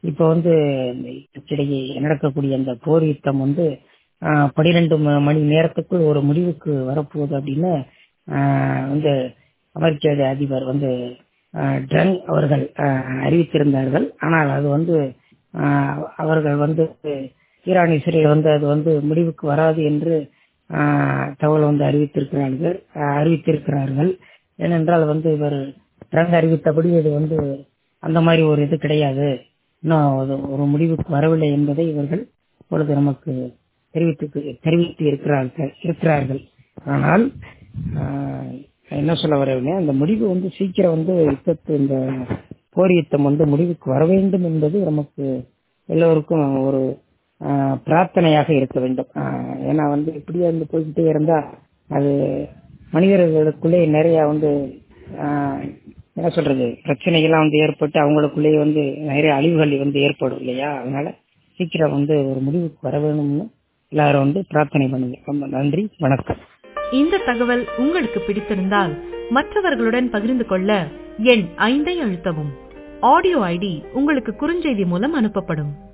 இப்போ வந்து இடையே நடக்கக்கூடிய அந்த போர் யுத்தம் வந்து பனிரெண்டு மணி நேரத்துக்குள் ஒரு முடிவுக்கு வரப்போகுது அப்படின்னு வந்து அமெரிக்க அதிபர் வந்து ட்ரங் அவர்கள் அறிவித்திருந்தார்கள் ஆனால் அது வந்து அவர்கள் வந்து ஈரான் இஸ்ரேல் வந்து அது வந்து முடிவுக்கு வராது என்று தகவல் வந்து அறிவித்திருக்கிறார்கள் அறிவித்திருக்கிறார்கள் ஏனென்றால் வந்து இவர் ட்ரங்க் அறிவித்தபடி இது வந்து அந்த மாதிரி ஒரு இது கிடையாது இன்னும் ஒரு முடிவுக்கு வரவில்லை என்பதை இவர்கள் இப்பொழுது நமக்கு தெரிவித்து தெரிவித்து இருக்கிறார்கள் இருக்கிறார்கள் ஆனால் என்ன சொல்ல வரவில்லை அந்த முடிவு வந்து சீக்கிரம் வந்து யுத்தத்து இந்த போர் யுத்தம் வந்து முடிவுக்கு வர வேண்டும் என்பது நமக்கு எல்லோருக்கும் ஒரு பிரார்த்தனையாக இருக்க வேண்டும் ஏன்னா வந்து இப்படியே வந்து போய்கிட்டே இருந்தா அது மனிதர்களுக்குள்ளே நிறைய வந்து என்ன சொல்றது பிரச்சனைகள்லாம் வந்து ஏற்பட்டு அவங்களுக்குள்ளேயே வந்து நிறைய அழிவுகள் வந்து ஏற்படும் இல்லையா அதனால சீக்கிரம் வந்து ஒரு முடிவுக்கு வர வேணும்னு எல்லாரும் வந்து பிரார்த்தனை பண்ணுங்க ரொம்ப நன்றி வணக்கம் இந்த தகவல் உங்களுக்கு பிடித்திருந்தால் மற்றவர்களுடன் பகிர்ந்து கொள்ள எண் ஐந்தை அழுத்தவும் ஆடியோ ஐடி உங்களுக்கு குறுஞ்செய்தி மூலம் அனுப்பப்படும்